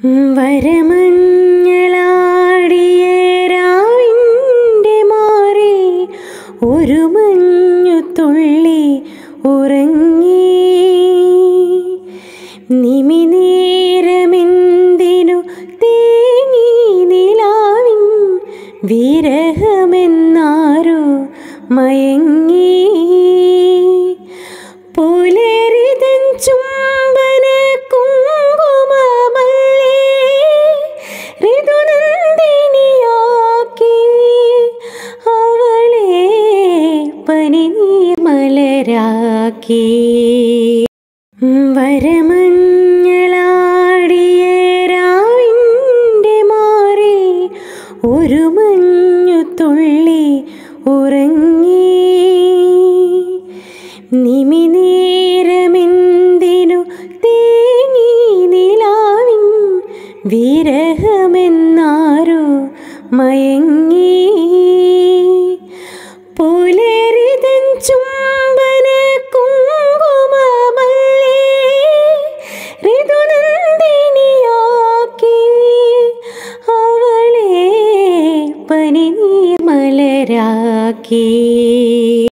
വരമഞ്ഞളാടിയ രാവിൻ്റെ മാറിൽ ഒരു മഞ്ഞു തുള്ളി ഉറങ്ങി നിമിനേരമെന്തിനു തേങ്ങി നിലാവിൻ വിരഹമെന്നാരോ മയങ്ങി പുലരിതൻ ചുംബന കുങ്കുമമല്ലേ ഋതുനന്ദിനിയാക്കി അവളെ പനിനീർ മലരാക്കി വരമഞ്ഞളാടിയ രാവിൻ്റെ മാറിൽ ഒരു മഞ്ഞു തുള്ളി ഉറങ്ങി നിമിനേരമെന്തിനു തേങ്ങി നിലാവിൻ വിരഹമെന്നാരോ മയങ്ങി പുലരിതൻ ചുംബന കുങ്കുമമല്ലേ ഋതുനന്ദിനിയാക്കി അവളെ പനിനീർ മലരാക്കി